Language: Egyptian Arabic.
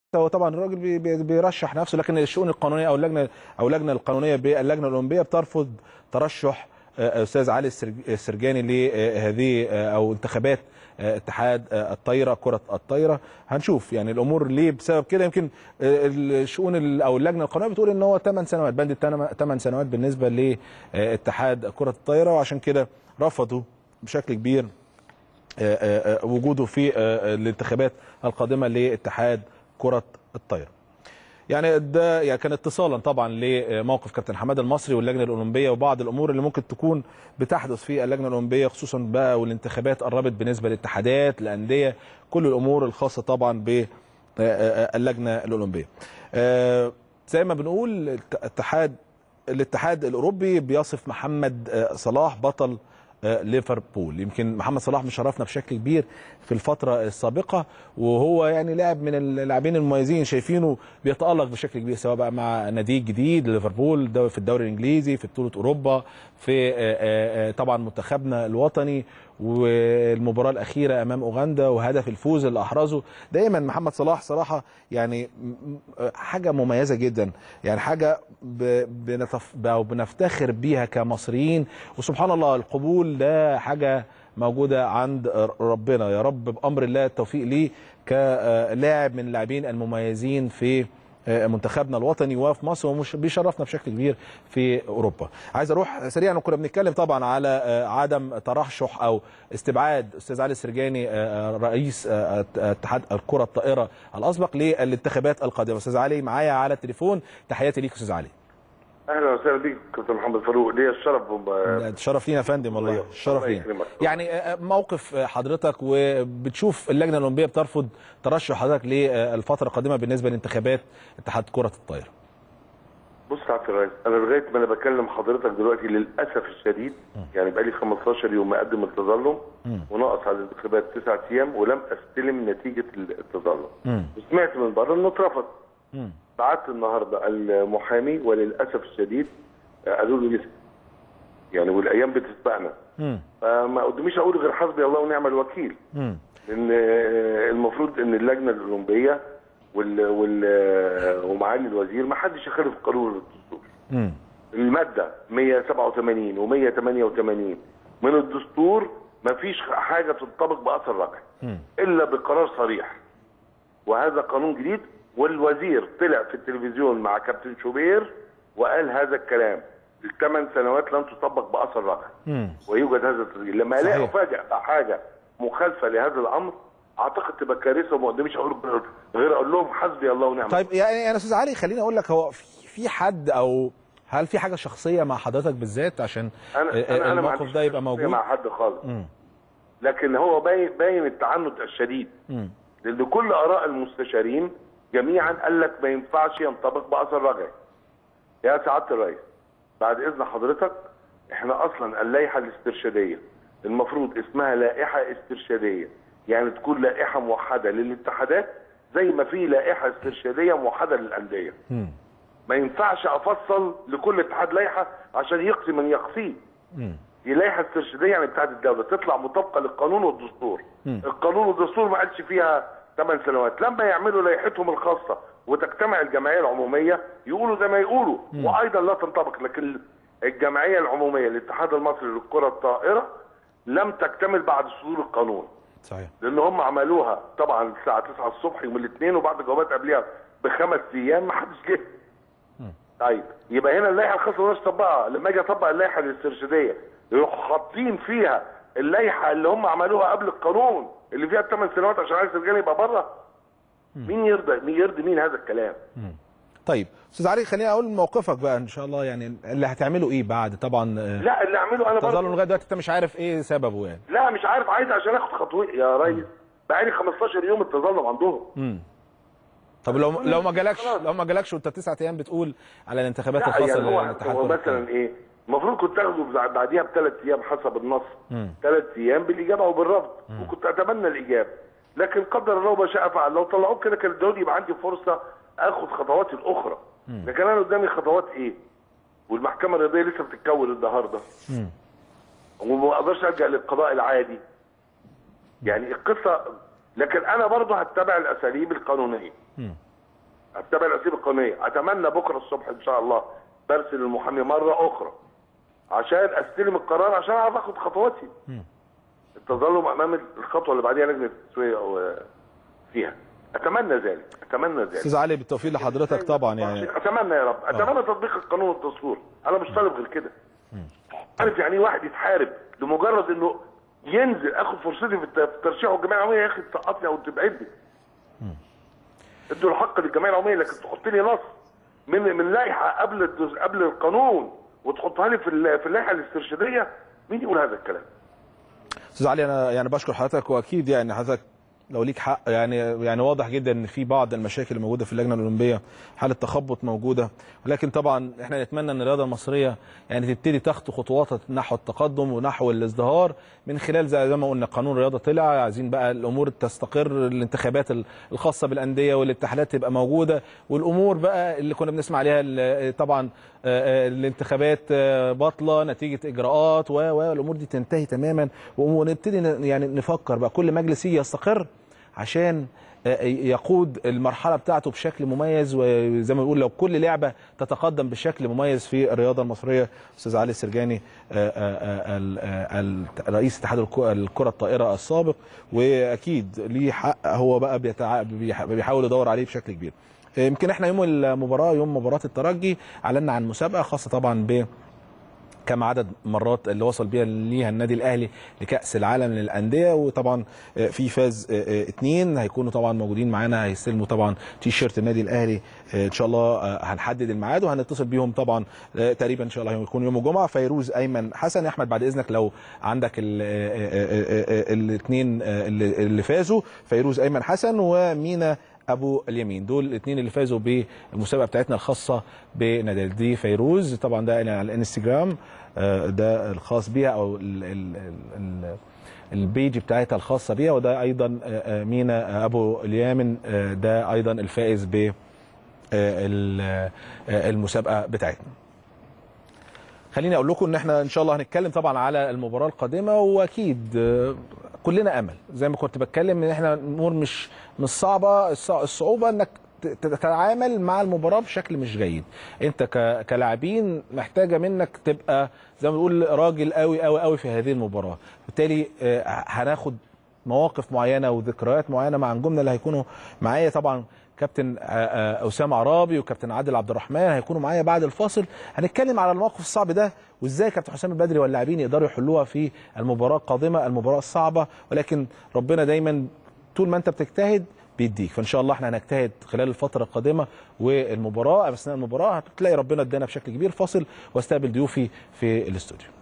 هو طبعا الراجل بي- بي- بيرشح نفسه لكن الشؤون القانونيه او اللجنه او اللجنه القانونيه باللجنه الاولمبيه بترفض ترشح آه، استاذ علي السرج- السرجاني لهذه آه، او انتخابات آه، اتحاد آه، الطايره كره الطايره هنشوف يعني الامور ليه بسبب كده يمكن آه، الشؤون ال- او اللجنه القانونيه بتقول ان هو 8 سنوات بند 8 سنوات بالنسبه لاتحاد كره الطايره وعشان كده رفضوا بشكل كبير آه، آه، آه، وجوده في آه، الانتخابات القادمه لاتحاد كره الطايره. يعني ده يعني كان اتصالا طبعا لموقف كابتن حماده المصري واللجنه الاولمبيه وبعض الامور اللي ممكن تكون بتحدث في اللجنه الاولمبيه خصوصا بقى والانتخابات قربت بالنسبه للاتحادات الانديه كل الامور الخاصه طبعا باللجنه الاولمبيه. آه، زي ما بنقول الاتحاد الاتحاد الاوروبي بيصف محمد آه، صلاح بطل آه، ليفربول يمكن محمد صلاح مشرفنا بشكل كبير في الفترة السابقة وهو يعني لاعب من اللاعبين المميزين شايفينه بيتألق بشكل كبير سواء بقى مع نادي جديد ليفربول ده في الدوري الإنجليزي في بطولة أوروبا في آه، آه، آه، طبعا منتخبنا الوطني والمباراة الأخيرة أمام أوغندا وهدف الفوز اللي أحرزه دايما محمد صلاح صراحة يعني م- م- حاجة مميزة جدا يعني حاجة ب- بنتف... أو بنفتخر بيها كمصريين وسبحان الله القبول ده حاجة موجودة عند ربنا يا رب بأمر الله التوفيق ليه كلاعب من اللاعبين المميزين في منتخبنا الوطني وفي مصر ومش بيشرفنا بشكل كبير في اوروبا. عايز اروح سريعا وكنا بنتكلم طبعا على عدم ترشح او استبعاد استاذ علي السرجاني رئيس اتحاد الكره الطائره الاسبق للانتخابات القادمه. استاذ علي معايا على التليفون تحياتي ليك استاذ علي. اهلا وسهلا بيك كابتن محمد فاروق ليا الشرف شرف لينا يا فندم والله الشرف لينا يعني موقف حضرتك وبتشوف اللجنه الاولمبيه بترفض ترشح حضرتك للفتره القادمه بالنسبه لانتخابات اتحاد كره الطايره بص يا عبد الرئيس انا لغايه ما انا بكلم حضرتك دلوقتي للاسف الشديد يعني بقالي 15 يوم مقدم التظلم وناقص على الانتخابات تسعة ايام ولم استلم نتيجه التظلم وسمعت من بره انه اترفض بعت النهارده المحامي وللاسف الشديد قالوا لي لسه يعني والايام بتسبقنا فما قداميش اقول غير حسبي الله ونعم الوكيل لان المفروض ان اللجنه الاولمبيه وال وال ومعالي الوزير ما حدش يخالف قانون الدستور الماده 187 و188 من الدستور ما فيش حاجه تنطبق باثر رجعي الا بقرار صريح وهذا قانون جديد والوزير طلع في التلفزيون مع كابتن شوبير وقال هذا الكلام الثمان سنوات لن تطبق باثر رجعي ويوجد هذا التسجيل لما الاقي افاجئ بحاجه مخالفه لهذا الامر اعتقد تبقى كارثه وما قداميش اقول غير اقول لهم حسبي الله ونعم طيب يعني انا استاذ علي خليني اقول لك هو في حد او هل في حاجه شخصيه مع حضرتك بالذات عشان أنا أنا الموقف ده يبقى موجود مع حد خالص م. لكن هو باين باين التعنت الشديد م. لان كل اراء المستشارين جميعا قال لك ما ينفعش ينطبق باثر رجعي يا سعاده الرئيس بعد اذن حضرتك احنا اصلا اللائحه الاسترشاديه المفروض اسمها لائحه استرشاديه يعني تكون لائحه موحده للاتحادات زي ما في لائحه استرشاديه موحده للانديه ما ينفعش افصل لكل اتحاد لائحه عشان يقصي من يقصيه دي لائحه استرشاديه يعني بتاعت الدوله تطلع مطابقه للقانون والدستور القانون والدستور ما قالش فيها 8 سنوات لما يعملوا لائحتهم الخاصه وتجتمع الجمعيه العموميه يقولوا زي ما يقولوا مم. وايضا لا تنطبق لكن الجمعيه العموميه للاتحاد المصري للكره الطائره لم تكتمل بعد صدور القانون صحيح لان هم عملوها طبعا الساعه 9 الصبح يوم الاثنين وبعد جوابات قبلها بخمس ايام ما حدش جه طيب يبقى هنا اللائحه الخاصه مش طبقها لما اجي اطبق اللائحه الاسترشاديه يروحوا حاطين فيها اللائحه اللي هم عملوها قبل القانون اللي فيها الثمان سنوات عشان عايز الرجال يبقى بره مين يرضى مين يرضي مين هذا الكلام مم. طيب استاذ علي خليني اقول موقفك بقى ان شاء الله يعني اللي هتعمله ايه بعد طبعا لا اللي اعمله انا تظل لغايه دلوقتي انت مش عارف ايه سببه يعني لا مش عارف عايز عشان اخد خطوه يا ريس بقالي 15 يوم التظلم عندهم امم طب لو لو ما جالكش لو ما جالكش وانت تسعة ايام بتقول على الانتخابات الخاصه يعني هو, هو مثلا ايه المفروض كنت اخده بعديها بثلاث ايام حسب النص ثلاث ايام بالاجابه او بالرفض وكنت اتمنى الاجابه لكن قدر الله ما شاء فعل لو طلعوه كده كان الدوري يبقى عندي فرصه اخد خطواتي الاخرى لكن انا قدامي خطوات ايه والمحكمه الرياضيه لسه بتتكون النهارده وما اقدرش الجا للقضاء العادي يعني القصه لكن انا برضه هتبع الاساليب القانونيه اتبع الاساليب القانونيه اتمنى بكره الصبح ان شاء الله برسل المحامي مره اخرى عشان استلم القرار عشان اعرف اخد خطواتي التظلم امام الخطوه اللي بعديها لجنه التسويه أو فيها اتمنى ذلك اتمنى ذلك استاذ علي بالتوفيق لحضرتك طبعا يعني اتمنى يا رب اتمنى تطبيق القانون والدستور انا مش طالب غير كده عارف يعني ايه واحد يتحارب لمجرد انه ينزل اخد فرصتي في الت- في الترشيح والجمعيه العموميه يا اخي تسقطني او تبعدني ادوا الحق للجمعيه العموميه لكن تحط لي نص من من لائحه قبل الدز- قبل القانون وتحطها لي في ال- في اللائحه الاسترشاديه مين يقول هذا الكلام؟ استاذ علي انا يعني بشكر حضرتك واكيد يعني حضرتك لو ليك حق يعني يعني واضح جدا ان في بعض المشاكل الموجوده في اللجنه الاولمبيه حاله تخبط موجوده ولكن طبعا احنا نتمنى ان الرياضه المصريه يعني تبتدي تخطو خطوات نحو التقدم ونحو الازدهار من خلال زي زي ما قلنا قانون الرياضه طلع عايزين بقى الامور تستقر الانتخابات الخاصه بالانديه والاتحادات تبقى موجوده والامور بقى اللي كنا بنسمع عليها ال- طبعا آه، آه، الانتخابات آه، باطله نتيجه اجراءات و- والامور دي تنتهي تماما ونبتدي ن- يعني نفكر بقى كل مجلس يجي يستقر عشان آه، يقود المرحله بتاعته بشكل مميز وزي ما بنقول لو كل لعبه تتقدم بشكل مميز في الرياضه المصريه استاذ علي السرجاني آه، آه، آه، ال- آه، ال- رئيس اتحاد الك- الكره الطائره السابق واكيد ليه حق هو بقى بيتع- بيح- بيحاول يدور عليه بشكل كبير يمكن احنا يوم المباراه يوم مباراه الترجي اعلنا عن مسابقه خاصه طبعا ب كم عدد مرات اللي وصل بيها ليها النادي الاهلي لكاس العالم للانديه وطبعا آه، في فاز آه، آه، اتنين هيكونوا طبعا موجودين معانا هيستلموا طبعا تي شيرت النادي الاهلي آه، ان شاء الله آه، هنحدد الميعاد وهنتصل بيهم طبعا آه، تقريبا ان شاء الله يكون يوم الجمعه فيروز ايمن حسن يا احمد بعد اذنك لو عندك الاثنين اللي اللي فازوا فيروز ايمن حسن ومينا ابو اليمين دول الاثنين اللي فازوا بالمسابقه بتاعتنا الخاصه بنادي دي فيروز طبعا ده على الانستجرام آه، ده الخاص بيها او ال ال ال البيج بتاعتها الخاصه بيها وده ايضا آه، آه، مينا ابو اليمن آه، ده ايضا الفائز ب آه، ال- آه، المسابقه بتاعتنا خليني اقول لكم ان احنا ان شاء الله هنتكلم طبعا على المباراه القادمه واكيد آه، كلنا امل زي ما كنت بتكلم ان احنا الامور مش مش صعبه الصع- الصعوبه انك ت- تتعامل مع المباراه بشكل مش جيد انت ك- كلاعبين محتاجه منك تبقى زي ما بنقول راجل قوي قوي قوي في هذه المباراه بالتالي آه، هناخد مواقف معينه وذكريات معينه مع نجومنا اللي هيكونوا معايا طبعا كابتن آه، آه، اسامه عرابي وكابتن عادل عبد الرحمن هيكونوا معايا بعد الفاصل هنتكلم على الموقف الصعب ده وازاي كابتن حسام البدري واللاعبين يقدروا يحلوها في المباراه القادمه المباراه الصعبه ولكن ربنا دايما طول ما انت بتجتهد بيديك فان شاء الله احنا هنجتهد خلال الفتره القادمه والمباراه اثناء المباراه هتلاقي ربنا ادانا بشكل كبير فاصل واستقبل ضيوفي في الاستوديو